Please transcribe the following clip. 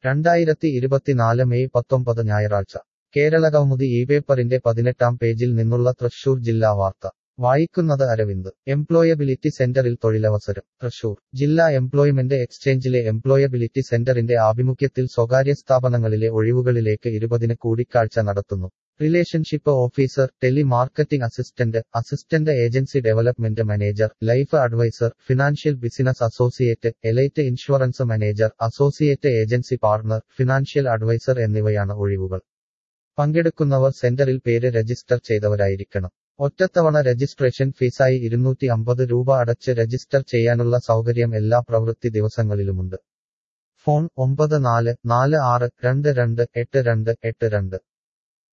രണ്ടായിരത്തി ഇരുപത്തിനാല് മെയ് പത്തൊമ്പത് ഞായറാഴ്ച കേരളകൗമുദി ഈ പേപ്പറിന്റെ പതിനെട്ടാം പേജിൽ നിന്നുള്ള തൃശൂർ ജില്ലാ വാർത്ത വായിക്കുന്നത് അരവിന്ദ് എംപ്ലോയബിലിറ്റി സെന്ററിൽ തൊഴിലവസരം തൃശൂർ ജില്ലാ എംപ്ലോയ്മെന്റ് എക്സ്ചേഞ്ചിലെ എംപ്ലോയബിലിറ്റി സെന്ററിന്റെ ആഭിമുഖ്യത്തിൽ സ്വകാര്യ സ്ഥാപനങ്ങളിലെ ഒഴിവുകളിലേക്ക് ഇരുപതിന് കൂടിക്കാഴ്ച നടത്തുന്നു relationship officer telemarketing assistant assistant agency development manager life advisor financial business associate elite insurance manager associate agency partner financial advisor എന്നിവയാണ് ഒഴിവുകൾ പങ്കെടുക്കുന്നവർ സെന്ററിൽ പേര് രജിസ്റ്റർ ചെയ്തവരായിരിക്കണം ഒറ്റത്തവണ രജിസ്ട്രേഷൻ ഫീസായി ഇരുന്നൂറ്റി അമ്പത് രൂപ അടച്ച് രജിസ്റ്റർ ചെയ്യാനുള്ള സൗകര്യം എല്ലാ പ്രവൃത്തി ദിവസങ്ങളിലുമുണ്ട് ഫോൺ ഒമ്പത് നാല് നാല് ആറ് രണ്ട് രണ്ട് എട്ട് രണ്ട് എട്ട് രണ്ട്